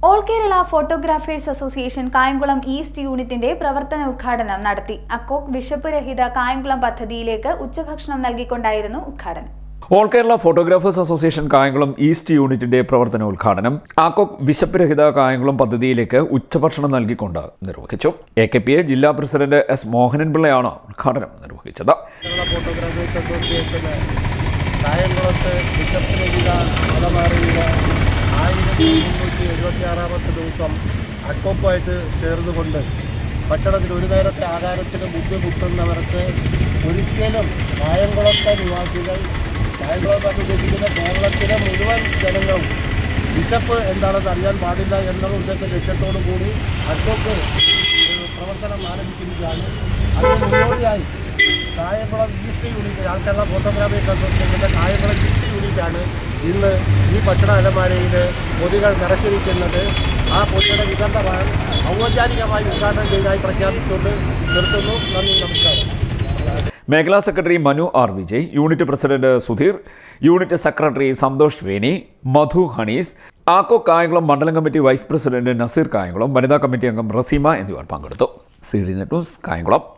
all Kerala photographers association Kayamkulam east യൂണിറ്റിന്റെ പ്രവർത്തന ഉദ്ഘാടനം നടത്തി അക്കോക്ക് വിശപ്പ് രഹിത കായംകുളം പദ്ധതിയിലേക്ക് ഉച്ചഭക്ഷണം നൽകിക്കൊണ്ടായിരുന്നു ഉദ്ഘാടനം all Kerala photographers association Kayamkulam east യൂണിറ്റിന്റെ പ്രവർത്തന ഉദ്ഘാടനം ആക്കോക് വിശപ്പ് രഹിത കായംകുളം പദ്ധതിയിലേക്ക് ഉച്ചഭക്ഷണം നൽകിക്കൊണ്ട് നിർവഹിച്ചു എ കെ പി എ ജില്ലാ പ്രസിഡന്റ് എസ് മോഹനൻപിള്ളയാണ് ഉദ്ഘാടനം നിർവഹിച്ചത് കേരള ഫോട്ടോഗ്രാഫേഴ്സ് അസോസിയേഷന് കായംകുളത്ത് ബിഷപ്പിനെതിര മലമാറിയുടെ ആയിരത്തി മുന്നൂറ്റി എഴുപത്തി ആറാമത്തെ ദിവസം അക്കോപ്പുമായിട്ട് ചേർന്നുകൊണ്ട് ഭക്ഷണത്തിന് ഒരു നേരത്തെ ആഹാരത്തിന് ബുദ്ധിമുട്ടുന്നവർക്ക് ഒരിക്കലും കായംകുളത്തെ നിവാസികൾ കായംകുളത്ത് ഉദ്ദേശിക്കുന്ന കേരളത്തിലെ മുഴുവൻ ജനങ്ങളും ബിഷപ്പ് എന്താണെന്ന് അറിയാൻ പാടില്ല എന്നുള്ള ഉദ്ദേശ ലക്ഷ്യത്തോടു കൂടി അക്കോക്ക് ഒരു പ്രവർത്തനം ആരംഭിച്ചിരിക്കുകയാണ് അതിന് മുന്നോടിയായി കായംകുളം ഈസ്റ്റ് യൂണിറ്റ് ആൾക്കാരുടെ ഫോട്ടോഗ്രാഫേഴ്സ് അസോസിയേഷൻ്റെ കായംകുളം ഈസ്റ്റ് യൂണിറ്റാണ് ഇന്ന് ഈ ഭക്ഷണ അലമാരയിൽ പൊതികൾ നിറച്ചിരിക്കുന്നത് ആ പൊതിയുടെ വിതരണമാണ് ഔപചാരികമായി ഉദ്ഘാടനം ചെയ്തതായി പ്രഖ്യാപിച്ചുകൊണ്ട് നിർത്തുന്നു നന്ദി നമസ്കാരം മേഖലാ secretary Manu R Vijay unit president Sudheer unit secretary Santhosh Veni Madhu ഹണീസ് ആക്കോ കായംകുളം മണ്ഡലം committee vice president Naseer Kayamkulam വനിതാ കമ്മിറ്റി അംഗം റസീമ എന്നിവർ പങ്കെടുത്തു C D net news Kayamkulam